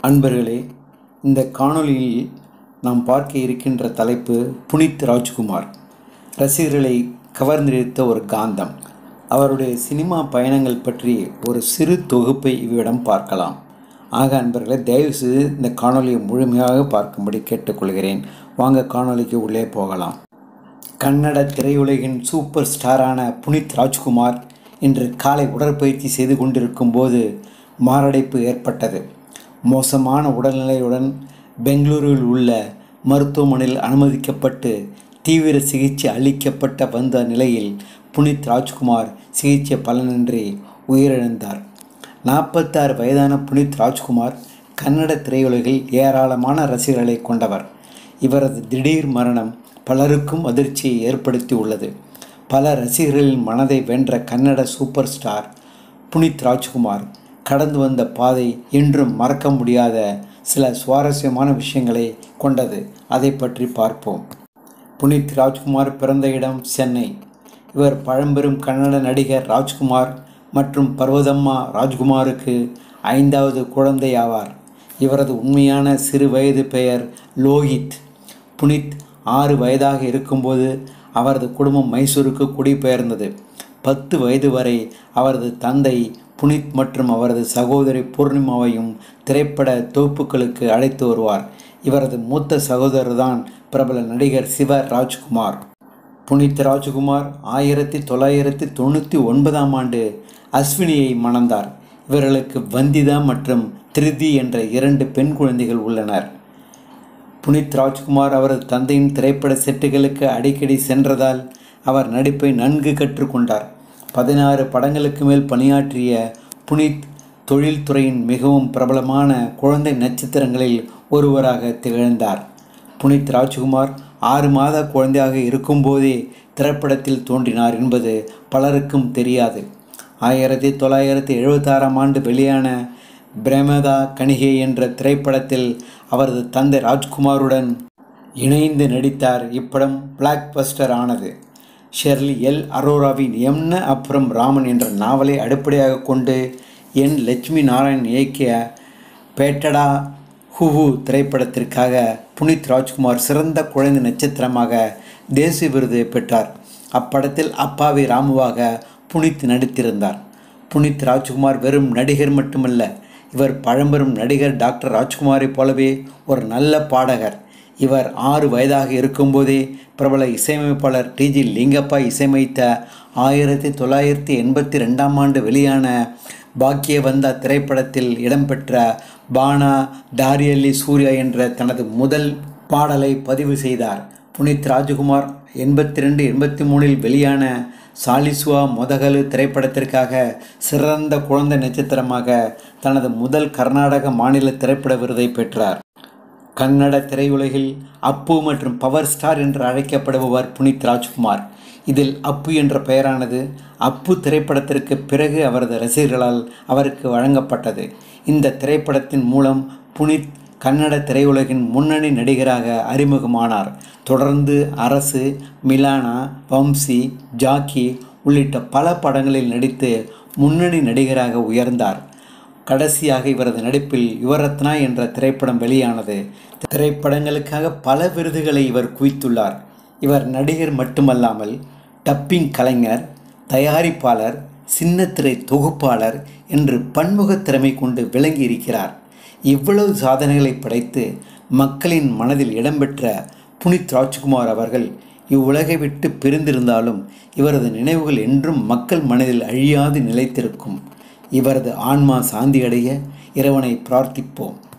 அன்பர்களே இந்த காணொளியில் நாம் பார்க்க இருக்கின்ற தலைப்பு புனித் ராஜ்குமார் ரசிகர்களை கவர்ந்திருத்த ஒரு காந்தம் அவருடைய சினிமா பயணங்கள் பற்றி ஒரு சிறு தொகுப்பை இவ்விடம் பார்க்கலாம் ஆக அன்பர்களே தயவுசெய்து இந்த காணொளியை முழுமையாக பார்க்கும்படி கேட்டுக்கொள்கிறேன் வாங்க காணொளிக்கு உள்ளே போகலாம் கன்னட திரையுலகின் சூப்பர் ஸ்டாரான புனித் ராஜ்குமார் இன்று காலை உடற்பயிற்சி செய்து கொண்டிருக்கும் போது மாரடைப்பு ஏற்பட்டது மோசமான உடல்நிலையுடன் பெங்களூருவில் உள்ள மருத்துவமனையில் அனுமதிக்கப்பட்டு தீவிர சிகிச்சை அளிக்கப்பட்ட வந்த நிலையில் புனித் ராஜ்குமார் சிகிச்சை பலனின்றி உயிரிழந்தார் நாற்பத்தாறு வயதான புனித் ராஜ்குமார் கன்னட திரையுலகில் ஏராளமான ரசிகர்களை கொண்டவர் இவரது திடீர் மரணம் பலருக்கும் அதிர்ச்சியை ஏற்படுத்தி உள்ளது பல ரசிகர்களின் மனதை வென்ற கன்னட சூப்பர் ஸ்டார் புனித் ராஜ்குமார் கடந்து வந்த பாதை என்றும் மறக்க முடியாத சில சுவாரஸ்யமான விஷயங்களை கொண்டது அதை பற்றி பார்ப்போம் புனித் ராஜ்குமார் பிறந்த இடம் சென்னை இவர் பழம்பெரும் கன்னட நடிகர் ராஜ்குமார் மற்றும் பர்வதம்மா ராஜ்குமாருக்கு ஐந்தாவது குழந்தை ஆவார் இவரது உண்மையான சிறு வயது பெயர் லோஹித் புனித் ஆறு வயதாக இருக்கும்போது அவரது குடும்பம் மைசூருக்கு குடிபெயர்ந்தது பத்து வயது வரை அவரது தந்தை புனித் மற்றும் அவரது சகோதரி பூர்ணிமாவையும் திரைப்பட தொகுப்புகளுக்கு அழைத்து வருவார் இவரது மூத்த சகோதரர் தான் பிரபல நடிகர் சிவ ராஜ்குமார் புனித் ராஜ்குமார் ஆயிரத்தி தொள்ளாயிரத்தி தொண்ணூற்றி ஒன்பதாம் ஆண்டு அஸ்வினியை மணந்தார் இவர்களுக்கு வந்திதா மற்றும் திருதி என்ற இரண்டு பெண் குழந்தைகள் உள்ளனர் புனித் ராஜ்குமார் அவரது தந்தையின் திரைப்பட செட்டுகளுக்கு அடிக்கடி சென்றதால் அவர் நடிப்பை நன்கு கற்றுக்கொண்டார் பதினாறு படங்களுக்கு மேல் பணியாற்றிய புனித் தொழில்துறையின் மிகவும் பிரபலமான குழந்தை நட்சத்திரங்களில் ஒருவராக திகழ்ந்தார் புனித் ராஜ்குமார் ஆறு மாத குழந்தையாக இருக்கும்போதே திரைப்படத்தில் தோன்றினார் என்பது பலருக்கும் தெரியாது ஆயிரத்தி தொள்ளாயிரத்தி எழுபத்தாறாம் ஆண்டு வெளியான பிரேமதா கணிகை என்ற திரைப்படத்தில் அவரது தந்தை ராஜ்குமாருடன் இணைந்து நடித்தார் இப்படம் பிளாக் பஸ்டர் ஆனது ஷெர்லி எல் அரோராவின் என்ன அப்புறம் ராமன் என்ற நாவலை அடிப்படையாக கொண்டு என் லட்சுமி நாராயண் இயக்கிய பேட்டடா ஹுஹு திரைப்படத்திற்காக புனித் ராஜ்குமார் சிறந்த குழந்தை நட்சத்திரமாக தேசிய விருது பெற்றார் அப்படத்தில் அப்பாவி ராமுவாக புனித் நடித்திருந்தார் புனித் ராஜ்குமார் வெறும் நடிகர் மட்டுமல்ல இவர் பழம்பெரும் நடிகர் டாக்டர் ராஜ்குமாரைப் போலவே ஒரு நல்ல பாடகர் இவர் ஆறு வயதாக இருக்கும்போதே பிரபல இசையமைப்பாளர் டிஜி லிங்கப்பா இசையமைத்த ஆயிரத்தி தொள்ளாயிரத்தி எண்பத்தி ரெண்டாம் ஆண்டு வெளியான பாக்கியவந்தா திரைப்படத்தில் இடம்பெற்ற பானா தாரியல்லி சூர்யா என்ற தனது முதல் பாடலை பதிவு செய்தார் புனித் ராஜ்குமார் எண்பத்தி ரெண்டு எண்பத்தி மூணில் வெளியான சாலிசுவா மொதகலு திரைப்படத்திற்காக சிறந்த குழந்தை நட்சத்திரமாக தனது முதல் கர்நாடக மாநில திரைப்பட விருதை பெற்றார் கன்னட திரையுலகில் அப்பு மற்றும் பவர் ஸ்டார் என்று அழைக்கப்படுபவர் புனித் ராஜ்குமார் இதில் அப்பு என்ற பெயரானது அப்பு திரைப்படத்திற்கு பிறகு அவரது ரசிகர்களால் அவருக்கு வழங்கப்பட்டது இந்த திரைப்படத்தின் மூலம் புனித் கன்னட திரையுலகின் முன்னணி நடிகராக அறிமுகமானார் தொடர்ந்து அரசு மிலானா வம்சி ஜாக்கி உள்ளிட்ட பல படங்களில் நடித்து முன்னணி நடிகராக உயர்ந்தார் கடைசியாக இவரது நடிப்பில் யுவரத்னா என்ற திரைப்படம் வெளியானது திரைப்படங்களுக்காக பல விருதுகளை இவர் குவித்துள்ளார் இவர் நடிகர் மட்டுமல்லாமல் டப்பிங் கலைஞர் தயாரிப்பாளர் சின்னத்திரை தொகுப்பாளர் என்று பன்முக திறமை கொண்டு விளங்கி இருக்கிறார் இவ்வளவு சாதனைகளை படைத்து மக்களின் மனதில் இடம்பெற்ற புனித் ராஜ்குமார் அவர்கள் இவ்வுலகை விட்டு பிரிந்திருந்தாலும் இவரது நினைவுகள் என்றும் மக்கள் மனதில் அழியாது நிலைத்திருக்கும் இவரது ஆன்மா சாந்தியடைய இறைவனை பிரார்த்திப்போம்